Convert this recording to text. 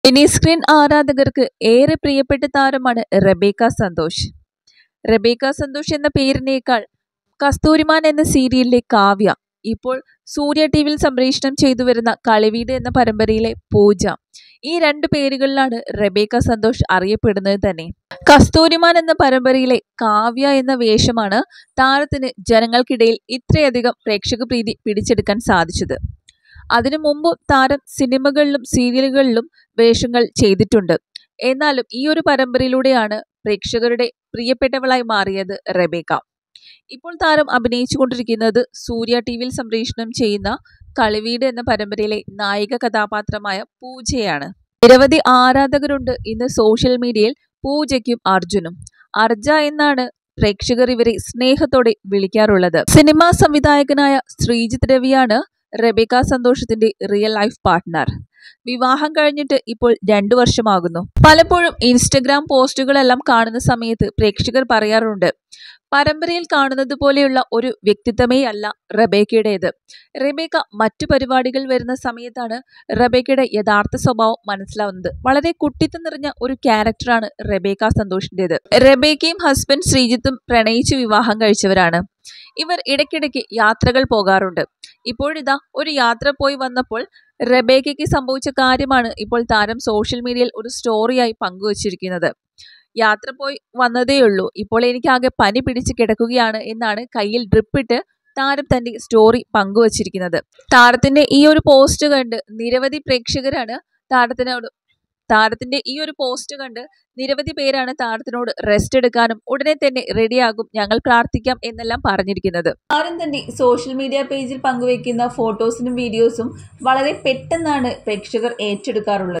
mini screen ആരാധകർക്ക് ഏറെ പ്രിയപ്പെട്ട താരമാണ് റബേക്ക സന്തോഷ് റബേക്ക സന്തോഷ് എന്ന പേരിനേക്കാൾ കസ്തൂരിമാൻ എന്ന സീരിയലിലെ കാവ്യ ഇപ്പോൾ സൂര്യ ടി വിയിൽ സംപ്രേഷണം ചെയ്തു വരുന്ന കളിവീട് എന്ന പരമ്പരയിലെ പൂജ ഈ രണ്ട് പേരുകളിലാണ് റബേക്ക സന്തോഷ് അറിയപ്പെടുന്നത് തന്നെ കസ്തൂരിമാൻ എന്ന പരമ്പരയിലെ കാവ്യ എന്ന വേഷമാണ് താരത്തിന് ജനങ്ങൾക്കിടയിൽ ഇത്രയധികം പ്രേക്ഷക പ്രീതി പിടിച്ചെടുക്കാൻ സാധിച്ചത് അതിനു മുമ്പും താരം സിനിമകളിലും സീരിയലുകളിലും വേഷങ്ങൾ ചെയ്തിട്ടുണ്ട് എന്നാലും ഈ ഒരു പരമ്പരയിലൂടെയാണ് പ്രേക്ഷകരുടെ പ്രിയപ്പെട്ടവളായി മാറിയത് റബേക്ക ഇപ്പോൾ താരം അഭിനയിച്ചുകൊണ്ടിരിക്കുന്നത് സൂര്യ ടി വിയിൽ സംപ്രേഷണം ചെയ്യുന്ന കളിവീട് എന്ന പരമ്പരയിലെ നായിക കഥാപാത്രമായ പൂജയാണ് നിരവധി ആരാധകരുണ്ട് ഇന്ന് സോഷ്യൽ മീഡിയയിൽ പൂജയ്ക്കും അർജുനും അർജ എന്നാണ് പ്രേക്ഷകർ ഇവരെ സ്നേഹത്തോടെ വിളിക്കാറുള്ളത് സിനിമാ സംവിധായകനായ ശ്രീജിത്ത് രവിയാണ് റബേക്ക സന്തോഷത്തിന്റെ റിയൽ ലൈഫ് പാർട്ട്ണർ വിവാഹം കഴിഞ്ഞിട്ട് ഇപ്പോൾ രണ്ടു വർഷമാകുന്നു പലപ്പോഴും ഇൻസ്റ്റഗ്രാം പോസ്റ്റുകളെല്ലാം കാണുന്ന സമയത്ത് പ്രേക്ഷകർ പറയാറുണ്ട് പരമ്പരയിൽ കാണുന്നത് പോലെയുള്ള ഒരു വ്യക്തിത്വമേ അല്ല റബേക്കയുടേത് റബേക്ക മറ്റു പരിപാടികൾ വരുന്ന സമയത്താണ് റബേക്കയുടെ യഥാർത്ഥ സ്വഭാവം മനസ്സിലാവുന്നത് വളരെ കുട്ടിത്തം നിറഞ്ഞ ഒരു ക്യാരക്ടറാണ് റബേക്ക സന്തോഷിൻ്റെത് റബേക്കയും ഹസ്ബൻഡ് ശ്രീജിത്തും പ്രണയിച്ചു വിവാഹം കഴിച്ചവരാണ് ഇവർ ഇടയ്ക്കിടയ്ക്ക് യാത്രകൾ പോകാറുണ്ട് ഇപ്പോഴിതാ ഒരു യാത്ര പോയി വന്നപ്പോൾ റബേക്കയ്ക്ക് സംഭവിച്ച കാര്യമാണ് ഇപ്പോൾ താരം സോഷ്യൽ മീഡിയയിൽ ഒരു സ്റ്റോറിയായി പങ്കുവച്ചിരിക്കുന്നത് യാത്ര പോയി വന്നതേയുള്ളൂ ഇപ്പോൾ എനിക്കാകെ പനി പിടിച്ച് കിടക്കുകയാണ് എന്നാണ് കയ്യിൽ ഡ്രിപ്പിട്ട് താരം തന്റെ സ്റ്റോറി പങ്കുവച്ചിരിക്കുന്നത് താരത്തിന്റെ ഈ ഒരു പോസ്റ്റ് കണ്ട് നിരവധി പ്രേക്ഷകരാണ് താരത്തിനോട് താരത്തിന്റെ ഈ ഒരു പോസ്റ്റ് കണ്ട് നിരവധി പേരാണ് താരത്തിനോട് റെസ്റ്റ് എടുക്കാനും ഉടനെ തന്നെ റെഡിയാകും ഞങ്ങൾ പ്രാർത്ഥിക്കാം എന്നെല്ലാം പറഞ്ഞിരിക്കുന്നത് താരം തന്നെ സോഷ്യൽ മീഡിയ പേജിൽ പങ്കുവയ്ക്കുന്ന ഫോട്ടോസിനും വീഡിയോസും വളരെ പെട്ടെന്നാണ് പ്രേക്ഷകർ ഏറ്റെടുക്കാറുള്ളത്